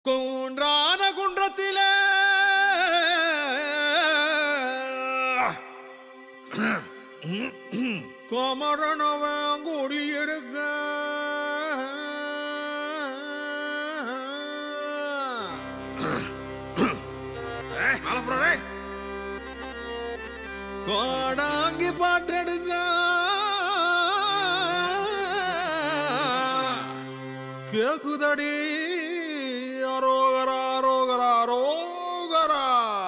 குன்றான குன்றத்திலே கோமரனவன் குடியிருக்க கோடாங்கி பாட்டெடுத்தா கேக்குதடி அரோகரா அரோகரா அரோகரா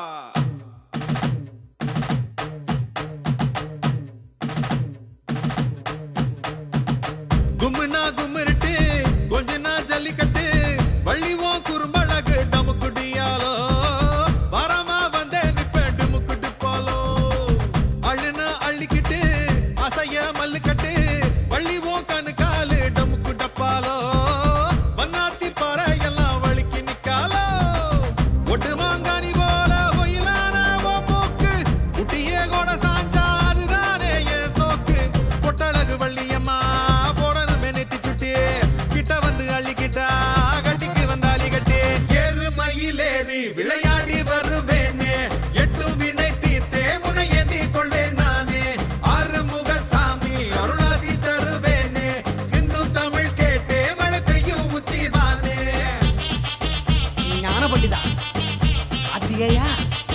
கும்முனா கும்மிருட்டு கொஞ்ச நாள் ஜல்லிக்கட்டு வள்ளிவோம் குறும்பழகு டமுக்குடியாலோ வரமா வந்தே நிப்பேன் டுமுக்குட்டு போலோ அழுனா அள்ளிக்கிட்டு அசைய மல்லுக்கட்டு வள்ளிவோம் கண்ணு காலு டமுக்கு டப்பாலோ வண்ணாத்தி பாறை எல்லாம் வலிக்கு நிக்காலோ ஒட்டு மாங்கானி போல ஒயிலான உன் மூக்கு குட்டியே கூட சாஞ்சா அதுதானே என் சோக்கு பொட்டழகு வள்ளியம்மா போடணுமே நெத்தி சுட்டி கிட்ட வந்து அள்ளிக்கிட்டா கட்டிக்கு வந்தாலி கட்டி ஏறு மயிலேறி விளையாடி வருவேனே எட்டும் வினை தீர்த்தே உனை ஏந்தி கொண்டேன் நானே ஆறுமுக சாமி அருளாசி தருவேனே சிந்து தமிழ் கேட்டே மழை பெய்யும் உச்சி வானே ஞான பண்டிதா கார்த்திகேயா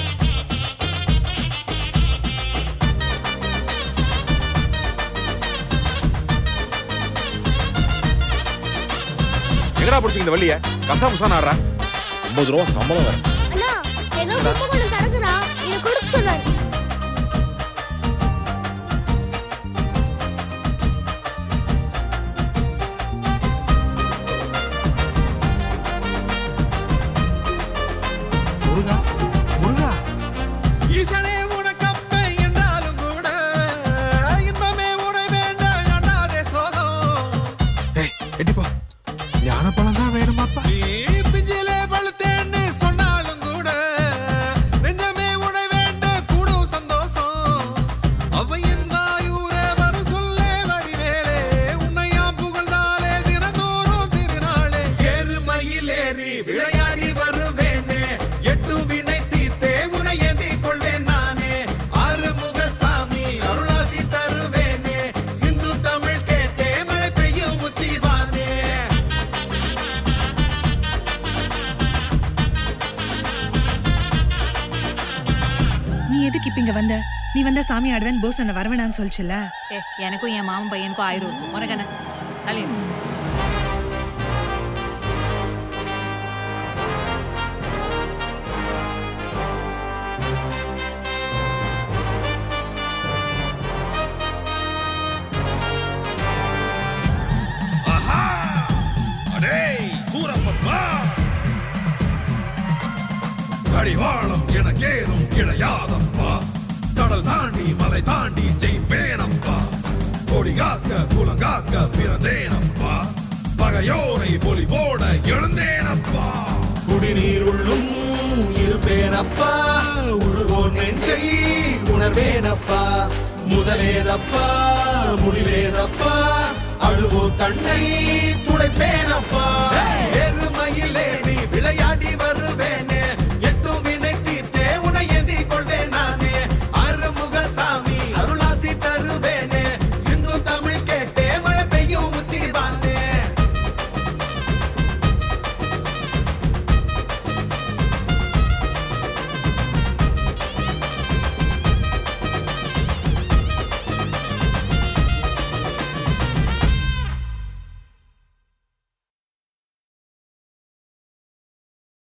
எங்கடா பிடிச்சிங்க இந்த வள்ளிய கசா முசான் ஆடுறா ஐம்பது ரூபா சம்பளம் வேற அண்ணா ஏதோ கும்பகோணம் திறக்குறா இதை கொடுக்க சொன்னாரு முருகா முருகா ஈசனே உனக்கப்பை என்றாலும் கூட இன்பமே உனை வேண்டாம் அண்ணாதே சோகம் ஏய் எட்டிப்போ ஞானப்பழம் தான் வேணுமாப்பா நீ பிஞ்சிலே பழுத்தேன்னு சொன்னாலும் கூட நெஞ்சமே உனை வேண்ட கூடும் சந்தோஷம் அவையின் வாயூரே வரும் சொல்லே வடிவேலே உன்னையாம் புகழ்ந்தாலே தினந்தோறும் திருநாளே ஏறு மயிலேறி விளையாடி வருவேனே எட்டு வினை தீர்த்தே உனை ஏந்தி கொள்வேன் நானே ஆறுமுக சாமி அருளாசி தருவேனே சிந்து தமிழ் கேட்டே மழை பெய்யும் உச்சி வானே நீ எதுக்கு இப்ப இங்க வந்த நீ வந்தா சாமி ஆடுவேன் போஸ் உன்னை வரவேணான்னு சொல்லிச்சுல ஏ எனக்கும் என் மாமன் பையனுக்கும் ஆயிரம் இருக்கும் உனக்கு என்ன தள்ளி இரு. அடேய் சூரப்பப்பா கடிவாளம் எனக்கேதும் கிடையாதப்பா கடல் தாண்டி மலை தாண்டி ஜெயிப்பேனப்பா கொடி காக்க குலங்காக்க பிறந்தேனப்பா பகையோரை பொலி போட எழுந்தேனப்பா குடிநீர் உள்ளும் இருப்பேனப்பா உருகோர் நெஞ்சை உணர்வேனப்பா முதலேதப்பா முடிவேதப்பா அழுவோர் கண்ணை துடைப்பேனப்பா எரு